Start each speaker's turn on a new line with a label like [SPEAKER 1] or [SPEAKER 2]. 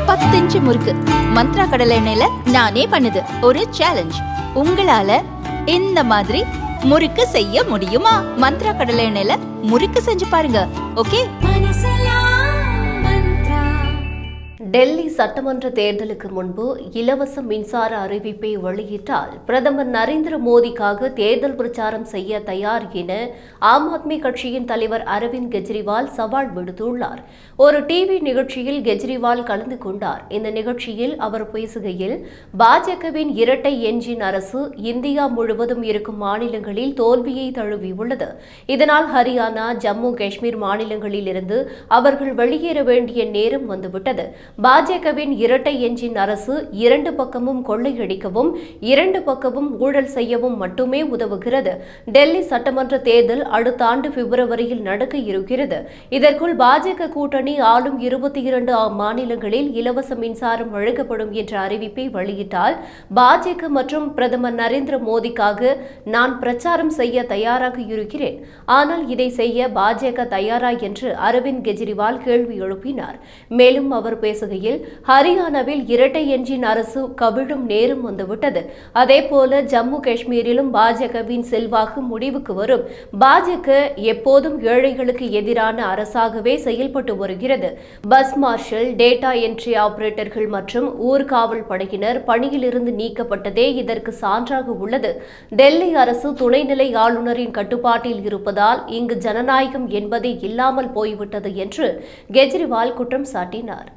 [SPEAKER 1] பத்து இன்ச்சு முறுக்கு மந்த்ரா கடலை எண்ணெயில நானே பண்ணுது ஒரு சேலஞ்ச் உங்களால இந்த மாதிரி முறுக்கு செய்ய முடியுமா மந்த்ரா கடலை எண்ணெயில முறுக்கு செஞ்சு பாருங்க ஓகே
[SPEAKER 2] டெல்லி சட்டமன்ற தேர்தலுக்கு முன்பு இலவச மின்சார அறிவிப்பை வெளியிட்டால் பிரதமர் நரேந்திர மோடிக்காக தேர்தல் பிரச்சாரம் செய்ய தயார் என ஆம் ஆத்மி கட்சியின் தலைவர் அரவிந்த் கெஜ்ரிவால் சவால் விடுத்துள்ளார் ஒரு டிவி நிகழ்ச்சியில் கெஜ்ரிவால் கலந்து கொண்டார் இந்த நிகழ்ச்சியில் அவர் பேசுகையில் பாஜகவின் இரட்டை என்ஜின் அரசு இந்தியா முழுவதும் இருக்கும் மாநிலங்களில் தோல்வியை தழுவியுள்ளது இதனால் ஹரியானா ஜம்மு காஷ்மீர் மாநிலங்களில் இருந்து அவர்கள் வெளியேற வேண்டிய நேரம் வந்துவிட்டது பாஜகவின் இரட்டை என்ஜின் அரசு இரண்டு பக்கமும் கொள்ளையடிக்கவும் இரண்டு பக்கமும் ஊழல் செய்யவும் மட்டுமே உதவுகிறது டெல்லி சட்டமன்ற தேர்தல் அடுத்த ஆண்டு பிப்ரவரியில் நடக்க இருக்கிறது இதற்குள் பாஜக கூட்டணி ஆளும் இருபத்தி இரண்டு மாநிலங்களில் இலவச மின்சாரம் வழங்கப்படும் என்ற அறிவிப்பை வெளியிட்டால் பாஜக மற்றும் பிரதமர் நரேந்திர மோடிக்காக நான் பிரச்சாரம் செய்ய தயாராக இருக்கிறேன் ஆனால் இதை செய்ய பாஜக தயாரா என்று அரவிந்த் கெஜ்ரிவால் கேள்வி எழுப்பினார் மேலும் அவர் பேசுகையில் ஹரியானாவில் இரட்டை என்ஜின் அரசு கவிழும் நேரம் வந்துவிட்டது அதேபோல ஜம்மு காஷ்மீரிலும் பாஜகவின் செல்வாக்கு முடிவுக்கு வரும் பாஜக எப்போதும் ஏழைகளுக்கு எதிரான அரசாகவே செயல்பட்டு வருகிறது பஸ் மார்ஷல் டேட்டா என்ட்ரி ஆபரேட்டர்கள் மற்றும் ஊர்காவல் படையினர் பணியிலிருந்து நீக்கப்பட்டதே இதற்கு சான்றாக உள்ளது டெல்லி அரசு துணைநிலை ஆளுநரின் கட்டுப்பாட்டில் இருப்பதால் இங்கு ஜனநாயகம் என்பதே இல்லாமல் போய்விட்டது என்று கெஜ்ரிவால் குற்றம் சாட்டினார்